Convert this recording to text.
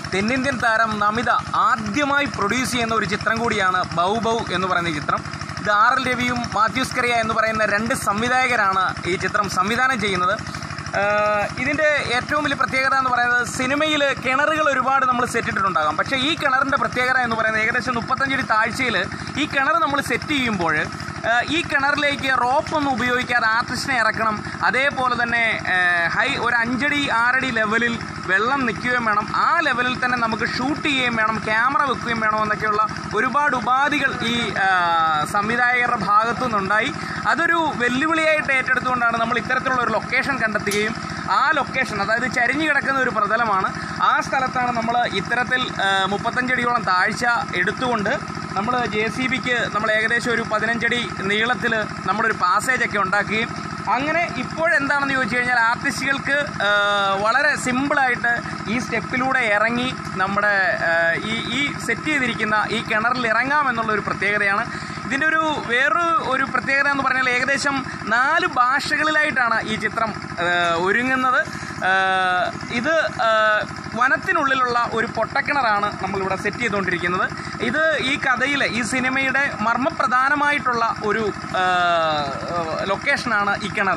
തെന്നിന്ത്യൻ താരം നമിത ആദ്യമായി പ്രൊഡ്യൂസ് ചെയ്യുന്ന ഒരു ചിത്രം കൂടിയാണ് ബൗ ബൗ എന്ന് പറയുന്ന ഈ ചിത്രം ഇത് ആർ എൽ രവിയും മാത്യൂസ് കറിയ എന്ന് പറയുന്ന രണ്ട് സംവിധായകരാണ് ഈ ചിത്രം സംവിധാനം ചെയ്യുന്നത് ആഹ് ഇതിൻ്റെ ഏറ്റവും വലിയ പ്രത്യേകത എന്ന് പറയുന്നത് സിനിമയിൽ കിണറുകൾ ഒരുപാട് നമ്മൾ സെറ്റിട്ടിട്ടുണ്ടാകാം പക്ഷേ ഈ കിണറിൻ്റെ പ്രത്യേകത എന്ന് പറയുന്നത് ഏകദേശം മുപ്പത്തഞ്ചടി താഴ്ചയിൽ ഈ കിണർ നമ്മൾ സെറ്റ് ചെയ്യുമ്പോൾ ആഹ് ഈ കിണറിലേക്ക് റോപ്പ് ഒന്നും ഉപയോഗിക്കാതെ ആർട്ടിസ്റ്റിനെ ഇറക്കണം അതേപോലെ തന്നെ ആഹ് ഹൈ ഒരു അഞ്ചടി ആറടി ലെവലിൽ വെള്ളം നിൽക്കുകയും വേണം ആ ലെവലിൽ തന്നെ നമുക്ക് ഷൂട്ട് ചെയ്യുകയും വേണം ക്യാമറ വെക്കുകയും വേണം എന്നൊക്കെയുള്ള ഒരുപാട് ഉപാധികൾ ഈ ആഹ് സംവിധായകരുടെ ഭാഗത്തു നിന്നുണ്ടായി അതൊരു വെല്ലുവിളിയായിട്ട് ഏറ്റെടുത്തുകൊണ്ടാണ് നമ്മൾ ഇത്തരത്തിലുള്ള ഒരു ലൊക്കേഷൻ കണ്ടെത്തുകയും ആ ലൊക്കേഷൻ അതായത് ചരിഞ്ഞു കിടക്കുന്ന ഒരു പ്രതലമാണ് ആ സ്ഥലത്താണ് നമ്മൾ ഇത്തരത്തിൽ ആഹ് മുപ്പത്തഞ്ചടിയോളം താഴ്ച എടുത്തുകൊണ്ട് നമ്മൾ ജെ സി ബിക്ക് നമ്മൾ ഏകദേശം ഒരു പതിനഞ്ചടി നീളത്തിൽ നമ്മളൊരു പാസേജ് ഒക്കെ ഉണ്ടാക്കുകയും അങ്ങനെ ഇപ്പോഴെന്താണെന്ന് ചോദിച്ചു കഴിഞ്ഞാൽ ആർട്ടിസ്റ്റുകൾക്ക് ആ, വളരെ സിമ്പിളായിട്ട് ഈ സ്റ്റെപ്പിലൂടെ ഇറങ്ങി നമ്മുടെ ആ, ഈ ഈ സെറ്റ് ചെയ്തിരിക്കുന്ന ഈ കിണറിൽ ഇറങ്ങാമെന്നുള്ള ഒരു പ്രത്യേകതയാണ് ഇതിൻ്റെ ഒരു വേറൊരു ഒരു പ്രത്യേകത എന്ന് പറഞ്ഞാൽ ഏകദേശം നാല് ഭാഷകളിലായിട്ടാണ് ഈ ചിത്രം ആ, ഒരുങ്ങുന്നത് ആ, ഇത് ആ, വനത്തിനുള്ളിലുള്ള ഒരു പൊട്ടക്കിണറാണ് നമ്മളിവിടെ സെറ്റ് ചെയ്തുകൊണ്ടിരിക്കുന്നത് ഇത് ഈ കഥയിലെ ഈ സിനിമയുടെ മർമ്മപ്രധാനമായിട്ടുള്ള ഒരു ആ, ലൊക്കേഷനാണ് ഈ കിണർ